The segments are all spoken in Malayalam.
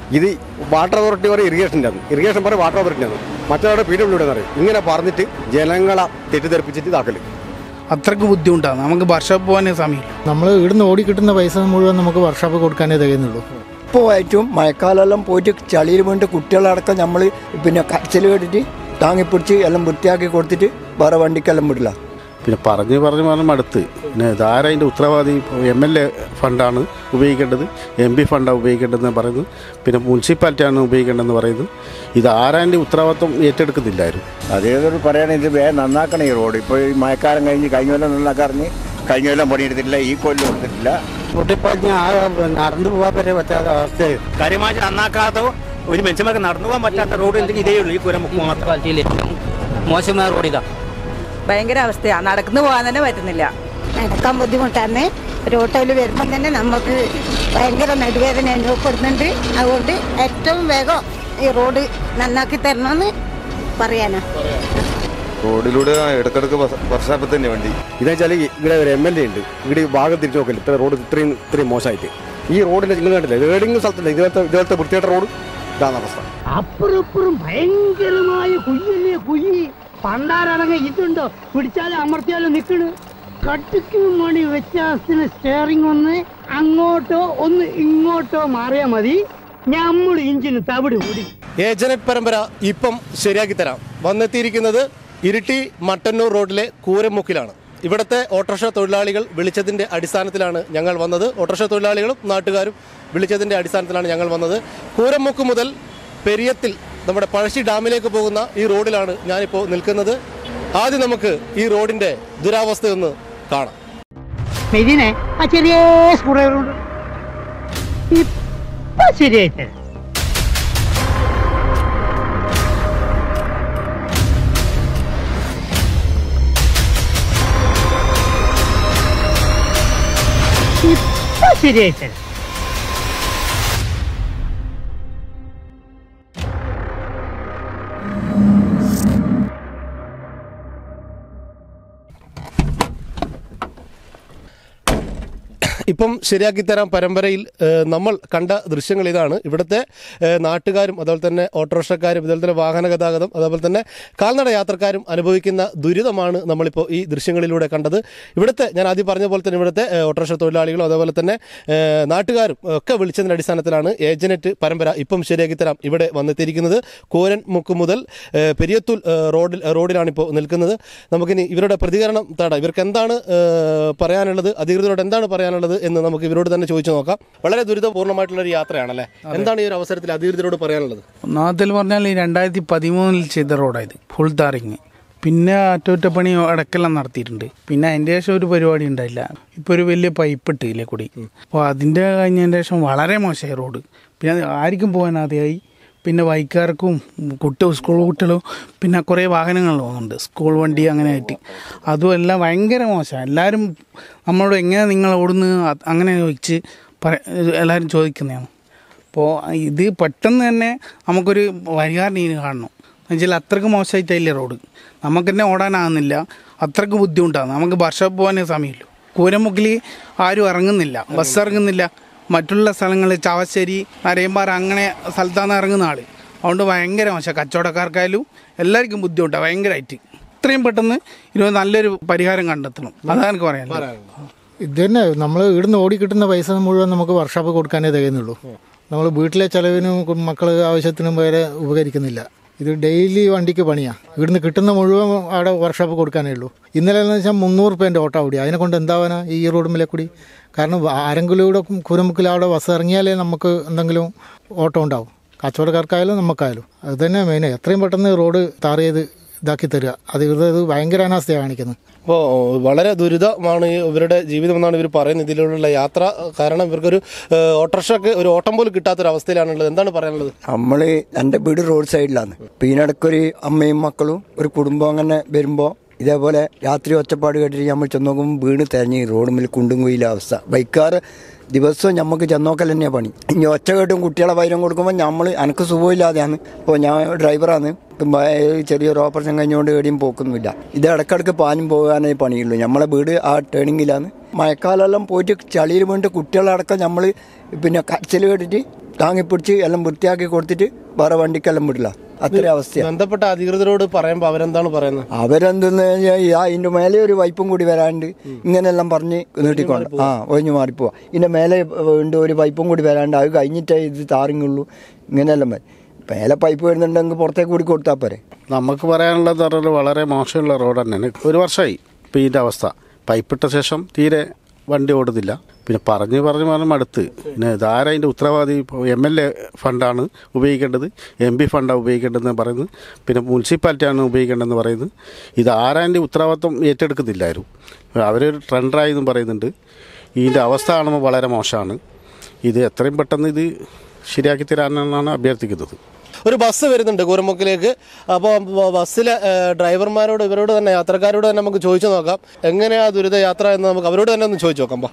ഇത് വാട്ടർ അതോറിറ്റി പറയും ഇറിഗേഷൻ്റെ ആണ് ഇറിഗേഷൻ പറയും വാട്ടർ അതോറിറ്റി ആണ് മറ്റൊരാളുടെ പി ഡബ്ല്യൂടെ പറയും ഇങ്ങനെ പറഞ്ഞിട്ട് ജനങ്ങളെ തെറ്റിദ്ധരിപ്പിച്ചിട്ട് ഇതാക്കല് അത്രക്ക് ബുദ്ധിമുട്ടാണ് നമുക്ക് വർഷോപ്പ് പോകാനേ സമയമില്ല നമ്മൾ ഇവിടുന്ന് ഓടി കിട്ടുന്ന പൈസ മുഴുവൻ നമുക്ക് വർക്ക്ഷോപ്പ് കൊടുക്കാനേ തികയുന്നുള്ളൂ ഇപ്പോൾ ഏറ്റവും മഴക്കാലമെല്ലാം പോയിട്ട് ചളിയിൽ വീണിട്ട് കുട്ടികളടക്കം നമ്മൾ പിന്നെ കച്ചിൽ കേട്ടിട്ട് താങ്ങിപ്പിടിച്ച് എല്ലാം വൃത്തിയാക്കി കൊടുത്തിട്ട് വേറെ വണ്ടിക്കെല്ലാം വിടില്ല പിന്നെ പറഞ്ഞ് പറഞ്ഞ് പറഞ്ഞ് മടുത്ത് പിന്നെ ഇതാരാ അതിൻ്റെ ഉത്തരവാദി എം എൽ എ ഫണ്ടാണ് ഉപയോഗിക്കേണ്ടത് എം പി ഫണ്ടാണ് ഉപയോഗിക്കേണ്ടതെന്ന് പറയുന്നു പിന്നെ മുനിസിപ്പാലിറ്റിയാണ് ഉപയോഗിക്കേണ്ടതെന്ന് പറയുന്നു ഇത് ആരാൻ്റെ ഉത്തരവാദിത്വം ഏറ്റെടുക്കുന്നില്ലായിരുന്നു അതേതൊരു പറയുകയാണെങ്കിൽ ഇത് വേഗം നന്നാക്കണം ഈ റോഡ് ഇപ്പോൾ ഈ മഴക്കാലം കഴിഞ്ഞ് കഴിഞ്ഞ കൊല്ലം നന്നാക്കാറിഞ്ഞ് കഴിഞ്ഞ കൊല്ലം പണിയെടുത്തിട്ടില്ല ഈ കൊല്ലം എടുത്തിട്ടില്ല പൊട്ടിപ്പറിഞ്ഞ് നടന്നു പോകാൻ വരെ പറ്റാത്ത അവസ്ഥയായി കാര്യമായി നന്നാക്കാത്ത ഒരു മനുഷ്യന്മാർക്ക് നടന്നു പോകാൻ പറ്റാത്ത റോഡ് എന്തെങ്കിലും ഇതേ ഉള്ളൂ ഈ കുരമുക്ക് മാത്രം മോശമായ റോഡ് ഇതാ ഭയങ്കര അവസ്ഥയാണ് നടക്കുന്നു പോകാൻ തന്നെ പറ്റുന്നില്ല നടക്കാൻ ബുദ്ധിമുട്ടാണ് ഒരു ഓട്ടോയിൽ വരുമ്പം തന്നെ നമുക്ക് ഭയങ്കര നടുവേദന അനുഭവപ്പെടുന്നുണ്ട് അതുകൊണ്ട് ഏറ്റവും വേഗം ഈ റോഡ് നന്നാക്കി തരണമെന്ന് പറയാനാ റോഡിലൂടെ ഇടക്കിടക്ക് വർഷാപ്പ് തന്നെ വണ്ടി ഇതെന്ന് വെച്ചാൽ ഇവിടെ ഒരു എം എൽ എ ഉണ്ട് ഇവിടെ ഈ ഭാഗം തിരിച്ചു നോക്കില്ല ഇത്ര റോഡ് ഇത്രയും ഇത്രയും മോശമായിട്ട് ഈ റോഡിന്റെ നിങ്ങൾ കണ്ടില്ല ഏതെങ്കിലും സ്ഥലത്തില്ല ഇതുപോലത്തെ ഇതുപോലത്തെ വൃത്തിയായിട്ട റോഡ് ഇതാണ് അവസ്ഥ അപ്പുറം ഇപ്പുറം ഭയങ്കരമായ കുയ്യല്ലേ കുയ്യി പണ്ടാരടങ്ങ ഇതുണ്ടോ പിടിച്ചാലും അമർത്തിയാലും നിക്കണ് കട്ടിക്കും മണി വ്യത്യാസത്തിന് സ്റ്റിയറിംഗ് ഒന്ന് അങ്ങോട്ടോ ഒന്ന് ഇങ്ങോട്ടോ മാറിയാൽ മതി നമ്മൾ ഇഞ്ചിന് തവിട് കൂടി ഏജനറ്റ് പരമ്പര ഇപ്പം ശരിയാക്കി തരാം വന്നെത്തിയിരിക്കുന്നത് ഇരിട്ടി മട്ടന്നൂർ റോഡിലെ കൂരമുക്കിലാണ് ഇവിടുത്തെ ഓട്ടോറിക്ഷ തൊഴിലാളികൾ വിളിച്ചതിൻ്റെ അടിസ്ഥാനത്തിലാണ് ഞങ്ങൾ വന്നത് ഓട്ടോറിക്ഷ തൊഴിലാളികളും നാട്ടുകാരും വിളിച്ചതിൻ്റെ അടിസ്ഥാനത്തിലാണ് ഞങ്ങൾ വന്നത് കൂരമുക്ക് മുതൽ പെരിയത്തിൽ നമ്മുടെ പഴശ്ശി ഡാമിലേക്ക് പോകുന്ന ഈ റോഡിലാണ് ഞാനിപ്പോൾ നിൽക്കുന്നത് ആദ്യം നമുക്ക് ഈ റോഡിൻ്റെ ദുരാവസ്ഥയൊന്ന് കാണാം ഇതിനെ ആ ചെറിയ സ്ക്രൂഡ്രൈവറുണ്ട് ഇപ്പൊ ശരിയായിട്ട് ഇപ്പൊ ശരിയായിട്ട് ഇപ്പം ശരിയാക്കി തരാം പരമ്പരയിൽ ഏഹ്, നമ്മൾ കണ്ട ദൃശ്യങ്ങൾ ഇതാണ് ഇവിടുത്തെ ഏഹ്, നാട്ടുകാരും അതുപോലെ തന്നെ ഓട്ടോറിക്ഷക്കാരും അതുപോലെ തന്നെ വാഹന ഗതാഗതം അതുപോലെ തന്നെ കാൽനട യാത്രക്കാരും അനുഭവിക്കുന്ന ദുരിതമാണ് നമ്മളിപ്പോൾ ഈ ദൃശ്യങ്ങളിലൂടെ കണ്ടത് ഇവിടുത്തെ ഞാൻ ആദ്യം പറഞ്ഞ പോലെ തന്നെ ഇവിടുത്തെ ഏഹ്, ഓട്ടോറിക്ഷ തൊഴിലാളികളും അതേപോലെ തന്നെ ഏഹ്, നാട്ടുകാരും ഒക്കെ വിളിച്ചതിൻ്റെ അടിസ്ഥാനത്തിലാണ് ഏജനറ്റ് പരമ്പര ഇപ്പം ശരിയാക്കി തരാം ഇവിടെ വന്നെത്തിയിരിക്കുന്നത് കോരൻ മുക്ക് മുതൽ ഏഹ്, പെരിയത്തൂൽ ഏഹ്, റോഡിൽ റോഡിലാണ് ഇപ്പോൾ നിൽക്കുന്നത് നമുക്കിനി ഇവരുടെ പ്രതികരണം തേടാം ഇവർക്ക് എന്താണ് ഏഹ്, പറയാനുള്ളത് അധികൃതരോട് എന്താണ് പറയാനുള്ളത് എന്ന് നമുക്ക് ഇവരോട് തന്നെ ചോദിച്ചു നോക്കാം വളരെ ദുരിതപൂർണ്ണമായിട്ടുള്ള ഒരു യാത്രയാണല്ലേ എന്താണ് ഈ ഒരു അവസരത്തിൽ അധികൃതരോട് പറയാനുള്ളത് ഒന്നാമത്തിൽ പറഞ്ഞാൽ ഈ രണ്ടായിരത്തി പതിമൂന്നിൽ ചെയ്ത റോഡായത് ഫുൾ താറിങ് പിന്നെ അറ്റകുറ്റപ്പണി ഇടയ്ക്കെല്ലാം നടത്തിയിട്ടുണ്ട് പിന്നെ അതിൻ്റെ ശേഷം ഒരു പരിപാടി ഉണ്ടായില്ല ഇപ്പോൾ ഒരു വലിയ പൈപ്പ് ഇട്ടില്ലേ കൂടി അപ്പോൾ അതിൻ്റെ കഴിഞ്ഞതിൻ്റെ ശേഷം വളരെ മോശമായി റോഡ് പിന്നെ അത് ആർക്കും പോകാൻ ആദ്യമായി പിന്നെ ബൈക്കാർക്കും കുട്ടി സ്കൂൾ കുട്ടികളും പിന്നെ കുറേ വാഹനങ്ങൾ പോകുന്നുണ്ട് സ്കൂൾ വണ്ടി അങ്ങനെ ആയിട്ട് അതും എല്ലാം ഭയങ്കര മോശമാണ് എല്ലാവരും നമ്മളോട് എങ്ങനെ നിങ്ങൾ ഓടുന്നു അത് അങ്ങനെ ചോദിച്ച് പറ എല്ലാവരും ചോദിക്കുന്നതാണ് അപ്പോൾ ഇത് പെട്ടെന്ന് തന്നെ നമുക്കൊരു പരിഹാരം ഇതിന് കാണണം എന്നുവെച്ചാൽ അത്രക്ക് മോശമായിട്ടില്ല റോഡ് നമുക്ക് തന്നെ ഓടാനാകുന്നില്ല അത്രക്ക് ബുദ്ധിമുട്ടാണ് നമുക്ക് വർഷോപ്പ് പോകാനേ സമയമില്ല കൂരമുക്കിൽ ആരും ഇറങ്ങുന്നില്ല ബസ് ഇറങ്ങുന്നില്ല മറ്റുള്ള സ്ഥലങ്ങളിൽ ചാവശ്ശേരി നരയമ്പാറ അങ്ങനെ സ്ഥലത്താണ് ഇറങ്ങുന്ന ആൾ അതുകൊണ്ട് ഭയങ്കര മോശം കച്ചവടക്കാർക്കായാലും എല്ലാവർക്കും ബുദ്ധിമുട്ടാണ് ഭയങ്കരമായിട്ട് ഇത്രയും പെട്ടെന്ന് ഇതിന് നല്ലൊരു പരിഹാരം കണ്ടെത്തണം അതാണ് എനിക്ക് പറയാനുള്ളത് ഇത് തന്നെ നമ്മൾ ഇവിടുന്ന് ഓടി കിട്ടുന്ന പൈസ മുഴുവൻ നമുക്ക് വർക്ക്ഷോപ്പ് കൊടുക്കാനേ തികയുന്നുള്ളൂ നമ്മൾ വീട്ടിലെ ചെലവിനും കു- മക്കള് ആവശ്യത്തിനും വരെ ഉപകരിക്കുന്നില്ല ഇത് ഡെയിലി വണ്ടിക്ക് പണിയാണ് ഇവിടുന്ന് കിട്ടുന്ന മുഴുവൻ അവിടെ വർക്ക്ഷോപ്പ് കൊടുക്കാനേ ഉള്ളൂ ഇന്നലെ എന്ന് വെച്ചാൽ മുന്നൂറ് റുപ്യേൻ്റെ ഓട്ടോ കൂടി അതിനെ കൊണ്ട് എന്താവാനാ ഈ റോഡുമ്മിലെ കൂടി കാരണം ആരെങ്കിലും ഇവിടെ കുരമുക്കിൽ അവിടെ ബസ് ഇറങ്ങിയാലേ നമുക്ക് എന്തെങ്കിലും ഓട്ടോ ഉണ്ടാവും കച്ചവടക്കാർക്കായാലും നമുക്കായാലും അത് തന്നെ മെയിൻ എത്രയും പെട്ടെന്ന് റോഡ് ടാർ ചെയ്ത് ഇതാക്കി തരിക അത് ഇത് ഭയങ്കര അനാസ്ഥയാണ് കാണിക്കുന്നത് അപ്പോൾ വളരെ ദുരിതമാണ് ഈ ഇവരുടെ ജീവിതം എന്നാണ് ഇവർ പറയുന്നത് ഇതിലുള്ള യാത്ര കാരണം ഇവർക്കൊരു ഏഹ്, ഓട്ടോറിക്ഷയ്ക്ക് ഒരു ഓട്ടം പോലും കിട്ടാത്തൊരവസ്ഥയിലാണുള്ളത് എന്താണ് പറയാനുള്ളത് നമ്മൾ എൻ്റെ വീട് റോഡ് സൈഡിലാണ് അപ്പോൾ ഇതിനിടയ്ക്കൊരു അമ്മയും മക്കളും ഒരു കുടുംബം അങ്ങനെ വരുമ്പോൾ ഇതേപോലെ രാത്രി ഒച്ചപ്പാട് കേട്ടിട്ട് നമ്മൾ ചെന്ന് നോക്കുമ്പോൾ വീണ് തെരഞ്ഞ് റോഡുമ്മിൽ കുണ്ടും കുയിലെ അവസ്ഥ ബൈക്കാർ ദിവസവും നമുക്ക് ചെന്നോക്കൽ തന്നെയാണ് പണി ഇനി ഒച്ച കേട്ടും കുട്ടികളെ വൈരം കൊടുക്കുമ്പോൾ നമ്മൾ എനിക്ക് സുഖമില്ലാതെയാണ് ഇപ്പോൾ ഞാൻ ഡ്രൈവറാണ് ഇപ്പം ഭയ- ചെറിയൊരു ഓപ്പറേഷൻ കഴിഞ്ഞുകൊണ്ട് എവിടെയും പോക്കൊന്നുമില്ല ഇത് ഇടയ്ക്കിടയ്ക്ക് പാനും പോകാനേ പണിയുള്ളൂ നമ്മളെ വീട് ആ ടേണിങ്ങിലാണ് മഴക്കാലമെല്ലാം പോയിട്ട് ചളിയിൽ വീണിട്ട് കുട്ടികളടക്കം നമ്മൾ പിന്നെ കച്ചിൽ കേട്ടിട്ട് താങ്ങിപ്പിടിച്ച് എല്ലാം വൃത്തിയാക്കി കൊടുത്തിട്ട് വേറെ വണ്ടിക്കെല്ലാം വിടില്ല അത്ര അവസ്ഥയാണ് ബന്ധപ്പെട്ട അധികൃതരോട് പറയുമ്പോൾ അവരെന്താണ് പറയുന്നത് അവരെന്തെന്ന് കഴിഞ്ഞാൽ അതിന്റെ മേലെ ഒരു വൈപ്പും കൂടി വരാണ്ട് ഇങ്ങനെല്ലാം പറഞ്ഞ് നീട്ടിക്കൊണ്ട് ആ ഒഴിഞ്ഞു മാറിപ്പോവാ ഇതിന്റെ മേലെ ഉണ്ട് ഒരു പൈപ്പും കൂടി വരാണ്ട് അത് കഴിഞ്ഞിട്ടേ ഇത് താറിങ്ങുള്ളൂ ഇങ്ങനെയെല്ലാം വരും മേലെ പൈപ്പ് വരുന്നുണ്ടെങ്കിൽ പുറത്തേക്ക് കൂടി കൊടുത്താൽ പോരെ നമുക്ക് പറയാനുള്ളത് പറഞ്ഞാൽ വളരെ മോശമുള്ള റോഡ് തന്നെയാണ് ഒരു വർഷമായി ഇപ്പോൾ ഇതിൻ്റെ അവസ്ഥ പൈപ്പിട്ട ശേഷം തീരെ വണ്ടി ഓടുന്നില്ല പിന്നെ പറഞ്ഞ് പറഞ്ഞ് പറഞ്ഞ് മടുത്ത് പിന്നെ ഇതാരാ അതിൻ്റെ ഉത്തരവാദി ഇപ്പോൾ എം എൽ എ ഫണ്ടാണ് ഉപയോഗിക്കേണ്ടത് എം പി ഫണ്ടാണ് ഉപയോഗിക്കേണ്ടതെന്ന് പറയുന്നത് പിന്നെ മുനിസിപ്പാലിറ്റിയാണ് ഉപയോഗിക്കേണ്ടതെന്ന് പറയുന്നത് ഇത് ആരാൻ്റെ ഉത്തരവാദിത്വം ഏറ്റെടുക്കുന്നില്ലായിരുന്നു അവരൊരു ട്രെൻഡറായി എന്നും പറയുന്നുണ്ട് ഇതിൻ്റെ അവസ്ഥ കാണുമ്പോൾ വളരെ മോശമാണ് ഇത് എത്രയും പെട്ടെന്ന് ഇത് ശരിയാക്കി തരാനാണ് അഭ്യർത്ഥിക്കുന്നത് ഒരു ബസ് വരുന്നുണ്ട് കൂരമുക്കിലേക്ക് അപ്പോൾ ബസ്സിലെ ഏഹ്, ഡ്രൈവർമാരോട് ഇവരോട് തന്നെ യാത്രക്കാരോട് തന്നെ നമുക്ക് ചോദിച്ചു നോക്കാം എങ്ങനെയാ ദുരിത യാത്ര എന്ന് നമുക്ക് അവരോട് തന്നെ ഒന്ന് ചോദിച്ചു നോക്കാം ബാ.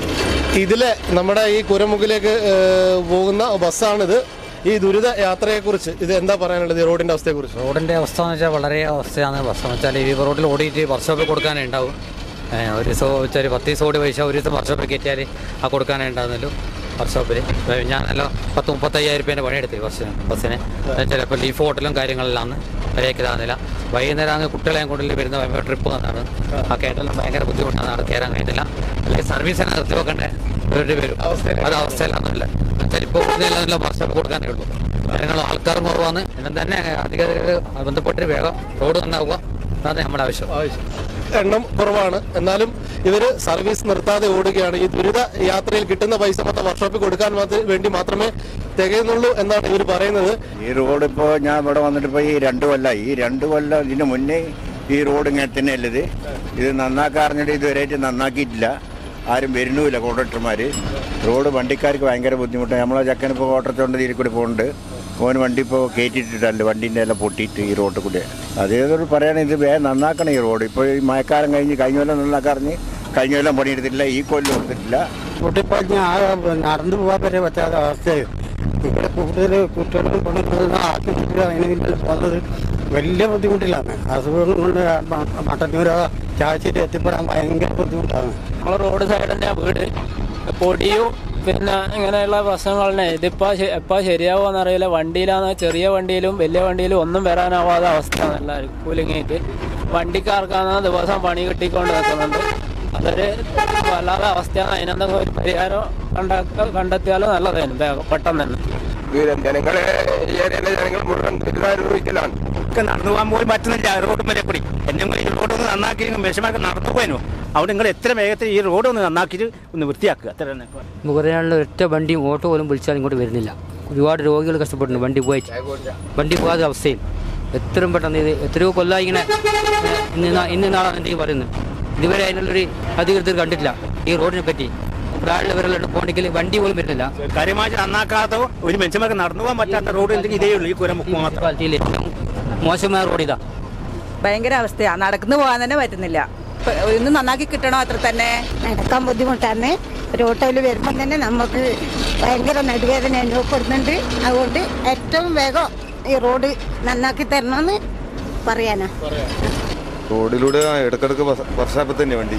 ഇതിലെ നമ്മുടെ ഈ കുരമുക്കിലേക്ക് ഏഹ്, പോകുന്ന ബസ്സാണിത് ഈ ദുരിത യാത്രയെക്കുറിച്ച് ഇത് എന്താ പറയാനുള്ളത് ഈ റോഡിന്റെ അവസ്ഥയെക്കുറിച്ച് റോഡിൻ്റെ അവസ്ഥ എന്ന് വെച്ചാൽ വളരെ അവസ്ഥയാണ് ബസ് എന്ന് വെച്ചാൽ ഈ റോഡിൽ ഓടിയിട്ട് വർക്ക്ഷോപ്പിൽ കൊടുക്കാനേ ഉണ്ടാവും ഏ, ഒരു ദിവസം വെച്ചാൽ പത്ത് ദിവസം ഓടി പൈസ ഒരു ദിവസം വർക്ക്ഷോപ്പിൽ കയറ്റിയാൽ ആ കൊടുക്കാനേ ഉണ്ടാകുന്നല്ലോ വർക്ക്ഷോപ്പിൽ ഞാനല്ലോ പത്ത് മുപ്പത്തയ്യായിരം രൂപേൻ്റെ പണിയെടുത്തു ബസ്സിന് ബസ്സിന് ചിലപ്പോൾ ലീഫ് ഹോട്ടലും കാര്യങ്ങളെല്ലാം വരെയൊക്കെ ഇതാകുന്നില്ല വൈകുന്നേരം അങ്ങ് കുട്ടികളെയും കൊണ്ടിൽ വരുന്ന ട്രിപ്പ് വന്നാണ് ആ കേട്ടെല്ലാം ഭയങ്കര ബുദ്ധിമുട്ടാണ് അവിടെ കയറാൻ കഴിയുന്നില്ല അല്ലെങ്കിൽ സർവീസ് തന്നെ നിർത്തി വെക്കേണ്ട ഒരു വരും അത് അവസ്ഥയിലാണെന്നില്ല ചിലപ്പോൾ കൂടുതലെല്ലാം വർക്ക്ഷോപ്പ് കൊടുക്കാനേ ഉള്ളൂ ജനങ്ങൾ ആൾക്കാരും കുറവാണ് എന്നും തന്നെ അധികൃതർ ബന്ധപ്പെട്ട് വേഗം റോഡ് നന്നാവുക അതാണ് നമ്മുടെ ആവശ്യം എണ്ണം കുറവാണ് എന്നാലും ഇവര് സർവീസ് നിർത്താതെ ഓടുകയാണ് ഈ ദുരിത യാത്രയിൽ കിട്ടുന്ന പൈസ മൊത്തം വർക്ക്ഷോപ്പിൽ കൊടുക്കാൻ മാത്ര- വേണ്ടി മാത്രമേ തികയുന്നുള്ളൂ എന്നാണ് ഇവർ പറയുന്നത് ഈ റോഡ് ഇപ്പോൾ ഞാൻ ഇവിടെ വന്നിട്ട് ഇപ്പോൾ ഈ രണ്ട് കൊല്ലമായി ഈ രണ്ട് കൊല്ലം ഇതിന് മുന്നേ ഈ റോഡ് ഇങ്ങനെ തന്നെയല്ല ഇത് ഇത് നന്നാക്കാറിഞ്ഞിട്ട് ഇതുവരെയായിട്ട് നന്നാക്കിയിട്ടില്ല ആരും വരുന്നുമില്ല കോൺട്രാക്ടർമാർ റോഡ് വണ്ടിക്കാർക്ക് ഭയങ്കര ബുദ്ധിമുട്ടാണ് നമ്മളെ ചക്കനിപ്പോൾ ഓട്ടത്തോണ്ട് ഇതിൽ കൂടി പോകുന്നുണ്ട് ഓന് വണ്ടി ഇപ്പോൾ കയറ്റിയിട്ടിട്ടല്ല വണ്ടീൻ്റെ എല്ലാം പൊട്ടിയിട്ട് ഈ റോഡിൽ കൂടി അതേതൊരു പറയുകയാണെങ്കിൽ ഇത് വേഗം നന്നാക്കണം ഈ റോഡ് ഇപ്പോൾ ഈ മഴക്കാലം കഴിഞ്ഞ് കഴിഞ്ഞ കൊല്ലം നന്നാക്കാറിഞ്ഞ് കഴിഞ്ഞ കൊല്ലം പണിയെടുത്തിട്ടില്ല ഈ കൊല്ലം എടുത്തിട്ടില്ല പൊട്ടിപ്പറിഞ്ഞ് ആ നടന്നു പോകാൻ വരെ പറ്റാത്ത അവസ്ഥയായി ഇവിടെ കൂടുതൽ കുട്ടികളും പെണ്ണുങ്ങളും ആശുപത്രി അതിനെങ്കിലും പോകുന്നത് വലിയ ബുദ്ധിമുട്ടിലാണ് അസുഖം കൊണ്ട് മട്ടന്നൂരോ ചാച്ചിട്ട് എത്തിപ്പെടാൻ ഭയങ്കര ബുദ്ധിമുട്ടാണ് നമ്മളെ റോഡ് സൈഡ് തന്നെ വീട് പൊടിയും പിന്നെ ഇങ്ങനെയുള്ള പ്രശ്നങ്ങളെ ഇതിപ്പോ ശ- എപ്പോ ശരിയാവുമെന്ന് അറിയില്ല വണ്ടിയിലാന്ന് ചെറിയ വണ്ടിയിലും വലിയ വണ്ടിയിലും ഒന്നും വരാനാവാത്ത അവസ്ഥയാണ് എല്ലാവരും കുലുങ്ങിയിട്ട് വണ്ടിക്കാർക്കാണ് ദിവസം പണി കിട്ടിക്കൊണ്ട് നിൽക്കുന്നുണ്ട് അതൊരു വല്ലാത്ത അവസ്ഥയാണ് അതിനെന്തെങ്കിലും ഒരു പരിഹാരം കണ്ട കണ്ടെത്തിയാലും നല്ലതായിരുന്നു വേഗം പെട്ടെന്ന് തന്നെ ജനങ്ങളെ ഈ ഏരിയയിലെ ജനങ്ങൾ മുഴുവൻ ദുരിതാനുഭവിക്കലാണ് ഒക്കെ നടന്നു പോകാൻ പോലും പറ്റുന്നില്ല റോഡ് വരെ കൂടി എന്നെ ഈ റോഡ് ഒന്ന് നന്നാക്കി വിഷമൊക്കെ നടന്നു പോയനു അവിടെ നിങ്ങൾ എത്ര വേഗത്തിൽ ഈ റോഡ് ഒന്ന് നന്നാക്കിയിട്ട് ഒന്ന് വൃത്തിയാക്കുക അത്ര തന്നെ നമുക്ക് പറയാനുള്ള ഒറ്റ വണ്ടിയും ഓട്ടോ പോലും വിളിച്ചാൽ ഇങ്ങോട്ട് വരുന്നില്ല ഒരുപാട് രോഗികൾ കഷ്ടപ്പെടുന്നു വണ്ടി പോയിട്ട് വണ്ടി പോകാത്ത അവസ്ഥയിൽ എത്രയും പെട്ടെന്ന് ഇത് എത്രയോ കൊല്ലമായി ഇങ്ങനെ ഏഹ്, ഇന്ന് നാ- ഇന്ന് നാളാണ് എനിക്ക് പറയുന്നത് ഇതുവരെ അതിനുള്ളൊരു അധികൃതർ കണ്ടിട്ടില്ല ഈ റോഡിനെ പറ്റി പ്രായമുള്ളവരെല്ലാം പോകണമെങ്കിൽ വണ്ടി പോലും വരുന്നില്ല കാര്യമായി നന്നാക്കാത്ത ഒരു മനുഷ്യന്മാർക്ക് നടന്നു പോകാൻ പറ്റാത്ത റോഡ് എന്തെങ്കിലും ഇതേ ഉള്ളൂ ഈ കുരമുക്ക് മാത്രം മുനിസിപ്പാലിറ്റിയിൽ മോശമായ റോഡ് ഇതാ ഭയങ്കര അവസ്ഥയാണ് നടക്കുന്നു പോകാൻ തന്നെ പറ്റുന്നില്ല ഇപ്പൊ ഒന്ന് നന്നാക്കി കിട്ടണോ അത്ര തന്നെ നടക്കാൻ ബുദ്ധിമുട്ടാണ് ഒരു ഓട്ടോയിൽ വരുമ്പം തന്നെ നമുക്ക് ഭയങ്കര നടുവേദന അനുഭവപ്പെടുന്നുണ്ട് അതുകൊണ്ട് ഏറ്റവും വേഗം ഈ റോഡ് നന്നാക്കി തരണമെന്ന് പറയാനാ റോഡിലൂടെ ഇടക്കിടക്ക് വർഷാപ്പ് തന്നെ വണ്ടി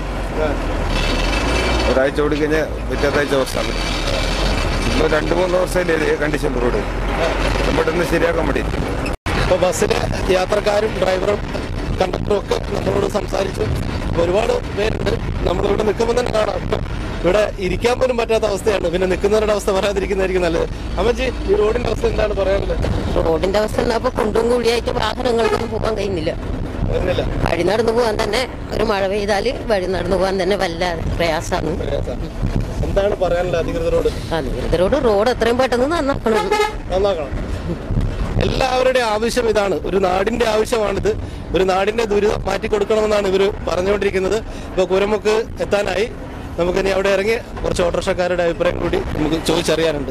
ഒരാഴ്ച ഓടി കഴിഞ്ഞാൽ പിറ്റത്താഴ്ച വർഷാപ്പ് ഇപ്പൊ രണ്ട് മൂന്ന് വർഷമല്ലേ കണ്ടീഷൻ റോഡ് പെട്ടെന്ന് ശരിയാക്കാൻ വേണ്ടി ഇപ്പോൾ ബസ്സിലെ യാത്രക്കാരും ഡ്രൈവറും കണ്ടക്ടറും ഒക്കെ നമ്മളോട് സംസാരിച്ചു അപ്പോൾ ഒരുപാട് പേരുണ്ട് നമ്മളിവിടെ നിൽക്കുമ്പോൾ തന്നെ കാണാം ഇവിടെ ഇരിക്കാൻ പോലും പറ്റാത്ത അവസ്ഥയാണ് പിന്നെ നിൽക്കുന്നവരുടെ അവസ്ഥ പറയാതിരിക്കുന്നതായിരിക്കും നല്ലത് അമ്മച്ചി ഈ റോഡിന്റെ അവസ്ഥ എന്താണ് പറയാനുള്ളത് റോഡിന്റെ അവസ്ഥ അപ്പൊ കുണ്ടും കുഴിയായിട്ട് വാഹനങ്ങൾക്കൊന്നും പോകാൻ കഴിയുന്നില്ല വരുന്നില്ല വഴി നടന്നു പോകാൻ തന്നെ ഒരു മഴ പെയ്താൽ വഴി നടന്നു പോകാൻ തന്നെ വല്ല പ്രയാസമാണ് എന്താണ് പറയാനുള്ളത് അധികൃതരോട് അധികൃതരോട് റോഡ് എത്രയും പെട്ടെന്ന് നന്നാക്കണം നന്നാക്കണം എല്ലാവരുടെയും ആവശ്യം ഇതാണ് ഒരു നാടിന്റെ ആവശ്യമാണിത് ഒരു നാടിന്റെ ദുരിതം മാറ്റി കൊടുക്കണമെന്നാണ് ഇവർ പറഞ്ഞുകൊണ്ടിരിക്കുന്നത് ഇപ്പോൾ കുരമുക്ക് എത്താനായി നമുക്കിനി അവിടെ ഇറങ്ങി കുറച്ച് ഓട്ടോറിക്ഷക്കാരുടെ അഭിപ്രായം കൂടി നമുക്ക് ചോദിച്ചറിയാനുണ്ട്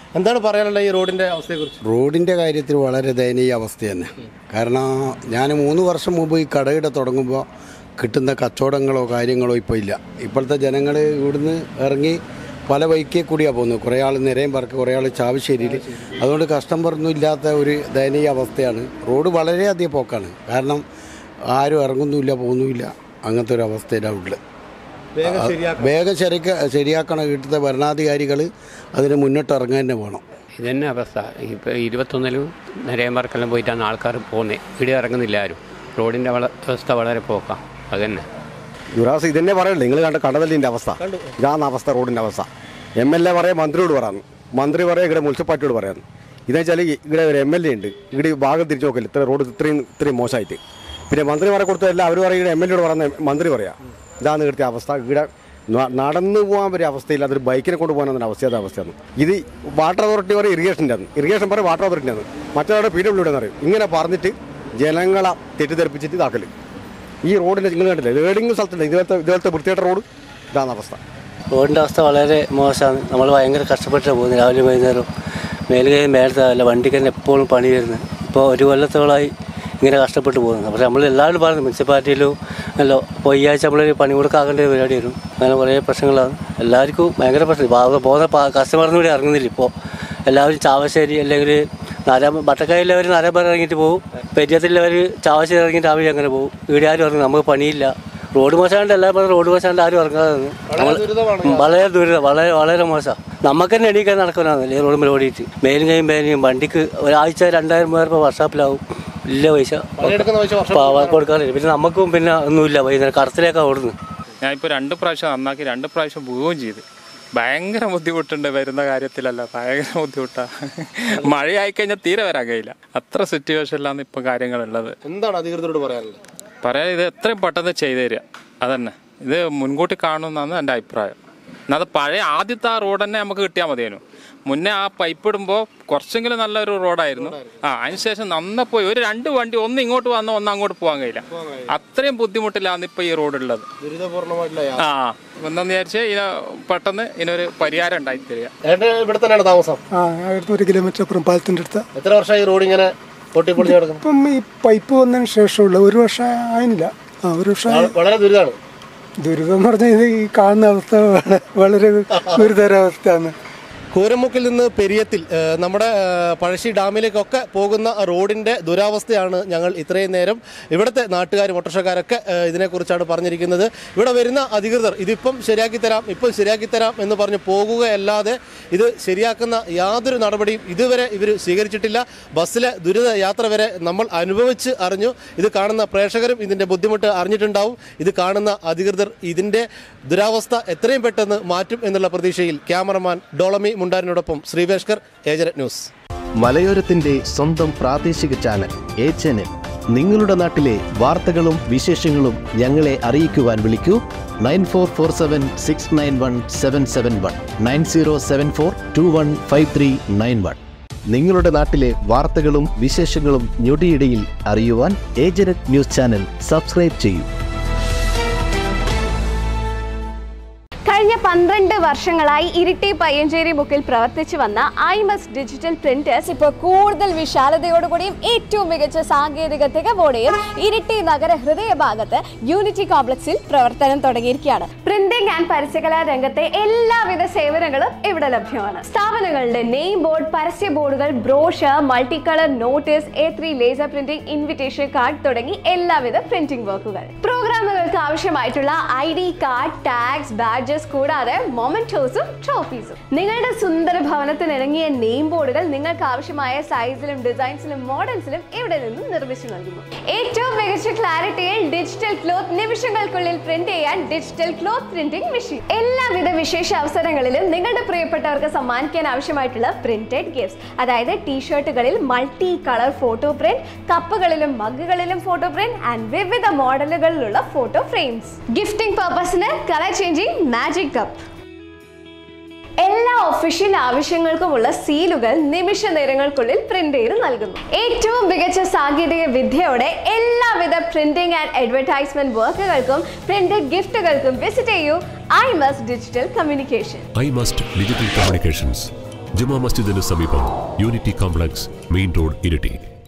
എന്താണ് പറയാനുള്ളത് ഈ റോഡിന്റെ അവസ്ഥയെക്കുറിച്ച് റോഡിൻ്റെ കാര്യത്തിൽ വളരെ ദയനീയ അവസ്ഥ തന്നെ കാരണം ഞാൻ മൂന്ന് വർഷം മുമ്പ് ഈ കടയിട തുടങ്ങുമ്പോൾ കിട്ടുന്ന കച്ചവടങ്ങളോ കാര്യങ്ങളോ ഇപ്പോൾ ഇല്ല ഇപ്പോഴത്തെ ജനങ്ങൾ ഇവിടുന്ന് ഇറങ്ങി പല വൈക്കേ കൂടിയാണ് പോകുന്നത് കുറേ ആൾ നിരയും പറക്ക് കുറേ ആൾ ചാവശ്ശേരിയിൽ അതുകൊണ്ട് കസ്റ്റമറൊന്നും ഇല്ലാത്ത ഒരു ദയനീയ അവസ്ഥയാണ് റോഡ് വളരെയധികം പോക്കാണ് കാരണം ആരും ഇറങ്ങുന്നുമില്ല പോകുന്നുമില്ല അങ്ങനത്തെ ഒരു അവസ്ഥയിലാണ് ഉള്ളത് വേഗം ആ, ശരിയാക്കണം. വേഗം ശരിക്ക ശരിയാക്കണം ഇവിടുത്തെ ഭരണാധികാരികൾ അതിന് മുന്നോട്ട് ഇറങ്ങാൻ തന്നെ വേണം ഇതന്നെ അവസ്ഥ ഇപ്പോൾ ഇരുപത്തൊന്നിലും നിരയന്മാർക്കെല്ലാം പോയിട്ടാണ് ആൾക്കാർ പോകുന്നത് ഇവിടെ ഇറങ്ങുന്നില്ല ആരും റോഡിൻ്റെ വള അവസ്ഥ വളരെ പോക്കാം അതന്നെ യുവരാസ് ഇതന്നെ പറയല്ലേ നിങ്ങൾ കണ്ട കടതല്ലിൻ്റെ അവസ്ഥ ഇതാണ് അവസ്ഥ റോഡിൻ്റെ അവസ്ഥ എം എൽ എ പറയാം മന്ത്രിയോട് പറയാന്ന് മന്ത്രി പറയാം ഇവിടെ മുനിസിപ്പാലിറ്റിയോട് പറയാന്ന് ഇതെന്ന് വെച്ചാൽ ഇവിടെ ഒരു എം എൽ എ ഉണ്ട് ഇവിടെ ഈ ഭാഗം തിരിച്ചു നോക്കില്ല ഇത്ര റോഡ് ഇത്രയും ഇത്രയും മോശമായിട്ട് പിന്നെ മന്ത്രി പറയാൻ കൊടുത്തതല്ല അവർ പറയും ഇവിടെ എം എൽ എയോട് പറയുന്ന മന്ത്രി പറയാം ഇതാണ് ഇവിടുത്തെ അവസ്ഥ ഇവിടെ ന- നടന്നു പോകാൻ വരെ അവസ്ഥയില്ല അതൊരു ബൈക്കിനെ കൊണ്ട് പോകാൻ അവസ്ഥയുടെ അവസ്ഥയാണ് ഇത് വാട്ടർ അതോറിറ്റി പറയും ഇറിഗേഷൻ്റെ ആണ് ഇറിഗേഷൻ പറയും വാട്ടർ അതോറിറ്റിൻ്റെ ആണ് മറ്റൊരാളുടെ പി ഡബ്ല്യൂടെ പറയും ഇങ്ങനെ പറഞ്ഞിട്ട് ജനങ്ങളെ തെറ്റിദ്ധരിപ്പിച്ചിട്ട് ഇതാക്കല് ഈ റോഡിൽ നിങ്ങൾ കണ്ടില്ലേ ഏതെങ്കിലും സ്ഥലത്തില്ല ഇതുപോലത്തെ ഇതുപോലത്തെ വൃത്തിയായിട്ട റോഡ് ഇതാണ് അവസ്ഥ റോഡിൻ്റെ അവസ്ഥ വളരെ മോശമാണ് നമ്മൾ ഭയങ്കര കഷ്ടപ്പെട്ടാണ് പോകുന്നത് രാവിലെ വൈകുന്നേരം മേലുകൈ മേലത്തെ അല്ല വണ്ടിക്ക് തന്നെ എപ്പോഴും പണി വരുന്നത് ഇപ്പോൾ ഒരു കൊല്ലത്തോളമായി ഇങ്ങനെ കഷ്ടപ്പെട്ട് പോകുന്നത് പക്ഷേ നമ്മൾ എല്ലാവരും പറയുന്നത് മുനിസിപ്പാലിറ്റിയിലും അല്ലോ ഇപ്പോൾ ഈ ആഴ്ച നമ്മളൊരു പണി കൊടുക്കാകേണ്ട ഒരു പരിപാടി വരും അങ്ങനെ കുറേ പ്രശ്നങ്ങളാണ് എല്ലാവർക്കും ഭയങ്കര പ്രശ്നം ഭാഗം പോകുന്ന കസ്റ്റമറിനും കൂടി ഇറങ്ങുന്നില്ല ഇപ്പോൾ എല്ലാവരും ചാവശ്ശേരി അല്ലെങ്കിൽ നര ബട്ടക്കായില്ലവർ നരമ്പർ ഇറങ്ങിയിട്ട് പോകും പെരിയത്തില്ലവർ ചാവശ്ശേരി ഇറങ്ങിയിട്ട് അവർ അങ്ങനെ പോകും ഇവിടെ ആരും ഇറങ്ങും നമുക്ക് പണിയില്ല റോഡ് മോശമാണ്ട് എല്ലാ പറഞ്ഞ റോഡ് മോശമാണ്ട് ആരും ഇറങ്ങാതെ നിന്ന്. നമ്മള് ഉം, വളരെ ദുരിതം വളരെ വളരെ മോശം നമുക്ക് തന്നെ എണീക്കാൻ നടക്കാനാണ് ഈ റോഡ് മേലെ ഓടിയിട്ട് മേലും കൈയും പേനയും വണ്ടിക്ക് ഒരാഴ്ച രണ്ടായിരം പേർ ഇപ്പോൾ വർഷാപ്പിലാവും ഇല്ല പൈസ പണിയെടുക്കുന്ന പൈസ workshop പാവ- കൊടുക്കാറില്ല പിന്നെ നമുക്കും പിന്നെ ഒന്നുമില്ല വൈകുന്നേരം കടത്തിലേക്കാണ് ഓടുന്നത് ഞാനിപ്പോൾ രണ്ട് പ്രാവശ്യം നന്നാക്കി രണ്ട് പ്രാവശ്യം പോവുകയും ചെയ്തു ഭയങ്കര ബുദ്ധിമുട്ടുണ്ട് വരുന്ന കാര്യത്തിലല്ല ഭയങ്കര ബുദ്ധിമുട്ടാണ് മഴയായി കഴിഞ്ഞാൽ തീരെ വരാൻ കഴിയില്ല അത്ര സിറ്റുവേഷനിലാണ് ഇപ്പം കാര്യങ്ങളുള്ളത് എന്താണ് അധികൃതരോട് പറയാനുള്ളത് പറയാൻ ഇത് എത്രയും പെട്ടെന്ന് ചെയ്തു തരിക അതന്നെ ഇത് മുൻകൂട്ടി കാണുമെന്നാണ് എൻ്റെ അഭിപ്രായം എന്നാൽ അത് പഴയ ആദ്യത്തെ ആ റോഡ് തന്നെ നമുക്ക് കിട്ടിയാൽ മതിയേനു മുന്നേ ആ പൈപ്പ് ഇടുമ്പോൾ കുറച്ചെങ്കിലും നല്ലൊരു റോഡായിരുന്നു ആ അതിനുശേഷം നന്ന പോയി ഒരു രണ്ട് വണ്ടി ഒന്ന് ഇങ്ങോട്ട് വന്ന ഒന്ന് അങ്ങോട്ട് പോകാൻ കഴിയില്ല അത്രയും ബുദ്ധിമുട്ടിലാണ് ഇപ്പോൾ ഈ റോഡുള്ളത് ദുരിതപൂർണ്ണമായിട്ടുള്ള യാത്ര ആ എന്താന്ന് വിചാരിച്ച് ഇതിന് പെട്ടെന്ന് ഇതിനൊരു പരിഹാരം ഉണ്ടായി തരിക ഏട്ടൻ ഇവിടെ തന്നെയാണ് താമസം ആ അടുത്ത് ഒരു കിലോമീറ്റർ അപ്പുറം പാലത്തിൻ്റെ അടുത്ത് എത്ര വർഷമായി റോഡ് ഇങ്ങനെ പൊട്ടിപ്പൊളിഞ്ഞ് കിടക്കുന്നു ഇപ്പം ഈ പൈപ്പ് വന്നതിന് ശേഷമുള്ള ഒരു വർഷം ആയില്ല ആ ഒരു വർഷം ആയി. വളരെ ദുരിതമാണ് ദുരിതം എന്ന് പറഞ്ഞാൽ ഇത് ഈ കാണുന്ന അവസ്ഥ വള- വളരെ ഗുരുതരാവസ്ഥയാണ് കൂരമുക്കിൽ നിന്ന് പെരിയത്തിൽ ഏഹ്, നമ്മുടെ ഏഹ്, പഴശ്ശി ഡാമിലേക്കൊക്കെ പോകുന്ന റോഡിന്റെ ദുരാവസ്ഥയാണ് ഞങ്ങൾ ഇത്രയും നേരം ഇവിടുത്തെ നാട്ടുകാരും ഓട്ടോറിക്ഷക്കാരൊക്കെ ഏഹ്, ഇതിനെക്കുറിച്ചാണ് പറഞ്ഞിരിക്കുന്നത് ഇവിടെ വരുന്ന അധികൃതർ ഇതിപ്പം ശരിയാക്കി തരാം ഇപ്പം ശരിയാക്കി തരാം എന്ന് പറഞ്ഞ് പോകുകയല്ലാതെ ഇത് ശരിയാക്കുന്ന യാതൊരു നടപടിയും ഇതുവരെ ഇവർ സ്വീകരിച്ചിട്ടില്ല ബസ്സിലെ ദുരിത യാത്ര വരെ നമ്മൾ അനുഭവിച്ച് അറിഞ്ഞു ഇത് കാണുന്ന പ്രേക്ഷകരും ഇതിന്റെ ബുദ്ധിമുട്ട് അറിഞ്ഞിട്ടുണ്ടാവും ഇത് കാണുന്ന അധികൃതർ ഇതിന്റെ ദുരാവസ്ഥ എത്രയും പെട്ടെന്ന് മാറ്റും എന്നുള്ള പ്രതീക്ഷയിൽ ക്യാമറമാൻ ഡോളമി മുണ്ടാരിനോടൊപ്പം ശ്രീവേഷ്കർ ഏജനറ്റ് ന്യൂസ് മലയോരത്തിന്റെ സ്വന്തം പ്രാദേശിക ചാനൽ എ ചാനൽ നിങ്ങളുടെ നാട്ടിലെ വാർത്തകളും വിശേഷങ്ങളും ഞങ്ങളെ അറിയിക്കുവാൻ വിളിക്കൂ nine four four seven six nine one seven seven one nine zero seven four two one five three nine one നിങ്ങളുടെ നാട്ടിലെ വാർത്തകളും വിശേഷങ്ങളും ഞൊടിയിടയിൽ അറിയുവാൻ ഏജനറ്റ് ന്യൂസ് ചാനൽ സബ്സ്ക്രൈബ് ചെയ്യൂ കഴിഞ്ഞ പന്ത്രണ്ട് വർഷങ്ങളായി ഇരിട്ടി പയ്യഞ്ചേരി ബുക്കിൽ പ്രവർത്തിച്ചു വന്ന ഐ മസ് ഡിജിറ്റൽ പ്രിന്റേഴ്സ് ഇപ്പോൾ കൂടുതൽ വിശാലതയോടുകൂടിയും ഏറ്റവും മികച്ച സാങ്കേതിക തികവോടെയും ഇരിട്ടി നഗര ഹൃദയഭാഗത്ത് യൂണിറ്റി കോംപ്ലക്സിൽ പ്രവർത്തനം തുടങ്ങിയിരിക്കുകയാണ് പ്രിന്റിംഗ് ആൻഡ് പരസ്യകലാ രംഗത്തെ എല്ലാവിധ സേവനങ്ങളും ഇവിടെ ലഭ്യമാണ് സ്ഥാപനങ്ങളുടെ നെയിം ബോർഡ് പരസ്യ ബോർഡുകൾ brochure multi colour notice A three laser printing invitation card തുടങ്ങി എല്ലാവിധ പ്രിന്റിംഗ് വർക്കുകൾ പ്രോഗ്രാമുകൾക്ക് ആവശ്യമായിട്ടുള്ള I D card tags badges കൂടാതെ മൊമെന്റോസും ട്രോഫീസും നിങ്ങളുടെ സുന്ദര ഭവനത്തിന് ഇണങ്ങിയ നെയിം ബോർഡുകൾ നിങ്ങൾക്ക് ആവശ്യമായ സൈസിലും ഡിസൈൻസിലും മോഡൽസിലും ഇവിടെ നിന്നും നിർമ്മിച്ചു നൽകുന്നു ഏറ്റവും മികച്ച ക്ലാരിറ്റിയിൽ ഡിജിറ്റൽ ക്ലോത്ത് നിമിഷങ്ങൾക്കുള്ളിൽ പ്രിന്റ് ചെയ്യാൻ ഡിജിറ്റൽ ക്ലോത്ത് പ്രിന്റിംഗ് മെഷീൻ എല്ലാവിധ വിശേഷ അവസരങ്ങളിലും നിങ്ങളുടെ പ്രിയപ്പെട്ടവർക്ക് സമ്മാനിക്കാൻ ആവശ്യമായിട്ടുള്ള പ്രിന്റഡ് ഗിഫ്റ്റ്സ് അതായത് ടീഷർട്ടുകളിൽ മൾട്ടി കളർ ഫോട്ടോ പ്രിന്റ് കപ്പുകളിലും മഗ്ഗുകളിലും ഫോട്ടോ പ്രിന്റ് ആൻഡ് വിവിധ മോഡലുകളിലുള്ള ഫോട്ടോ ഫ്രെയിംസ് ഗിഫ്റ്റിംഗ് പർപ്പസിന് കളർ ചേഞ്ചിങ് മാജിക് കപ്പ് എല്ലാ ഒഫീഷ്യൽ ആവശ്യങ്ങൾക്കുമുള്ള സീലുകൾ നിമിഷ നേരങ്ങൾക്കുള്ളിൽ പ്രിന്റ് ചെയ്ത് നൽകുന്നു ഏറ്റവും മികച്ച സാങ്കേതിക വിദ്യയോടെ എല്ലാവിധ പ്രിന്റിംഗ് ആൻഡ് അഡ്വർടൈസ്മെന്റ് വർക്കുകൾക്കും പ്രിന്റഡ് ഗിഫ്റ്റുകൾക്കും വിസിറ്റ് ചെയ്യൂ I must digital communication I must digital communications ജുമാ മസ്ജിദിന് സമീപം unity complex main road Iritty